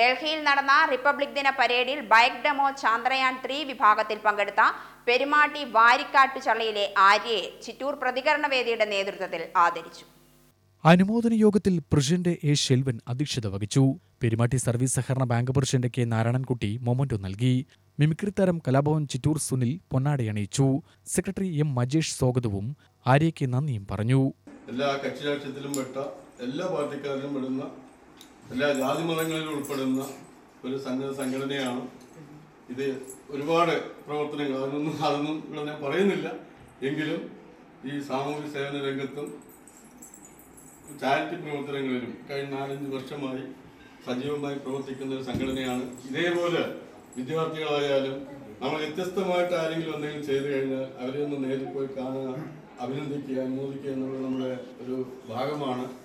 ഡൽഹിയിൽ നടന്ന റിപ്പബ്ലിക് ദിന പരേഡിൽ ബൈക്ക് ഡെമോ ചാന്ദ്രയാൻ ത്രീ വിഭാഗത്തിൽ പങ്കെടുത്ത പെരുമാട്ടി വാരിക്കാട്ടുചള്ളയിലെ ആര്യയെ ചിറ്റൂർ പ്രതികരണ വേദിയുടെ നേതൃത്വത്തിൽ ആദരിച്ചു അനുമോദന യോഗത്തിൽ പ്രസിഡന്റ് എ ശെൽവൻ അധ്യക്ഷത വഹിച്ചു പെരുമാട്ടി സർവീസ് സഹകരണ bank president K Narayanankutty memento നൽകി മിമിക്രി താരം കലാഭവൻ ചിറ്റൂർ സുനിൽ പൊന്നാടയണിയിച്ചു സെക്രട്ടറി എം മജേഷ് സ്വാഗതവും ആര്യയ്ക്ക് നന്ദിയും പറഞ്ഞു എല്ലാ കക്ഷി രാഷ്ട്രീയത്തിലും പെട്ട എല്ലാ പാർട്ടിക്കാരിലും പെടുന്ന എല്ലാ ജാതി മതങ്ങളിലും ഉൾപ്പെടുന്ന ഒരു സംഘ സംഘടനയാണ് ഇത് ഒരുപാട് പ്രവർത്തനങ്ങൾ അതൊന്നും അതൊന്നും ഇവിടെ ഞാൻ പറയുന്നില്ല എങ്കിലും ഈ സാമൂഹ്യ സേവന രംഗത്തും ചാരിറ്റി പ്രവർത്തനങ്ങളിലും കഴിഞ്ഞ നാലഞ്ച് വർഷമായി സജീവമായി പ്രവർത്തിക്കുന്ന ഒരു സംഘടനയാണ് ഇതേപോലെ വിദ്യാർത്ഥികളായാലും നമ്മൾ വ്യത്യസ്തമായിട്ട് ആരെങ്കിലും എന്തെങ്കിലും ചെയ്തു കഴിഞ്ഞാൽ അവരെ ഒന്ന് നേരിൽ പോയി കാണുക അഭിനന്ദിക്കുക അനുമോദിക്കുക എന്നുള്ളത് നമ്മുടെ ഒരു ഭാഗമാണ്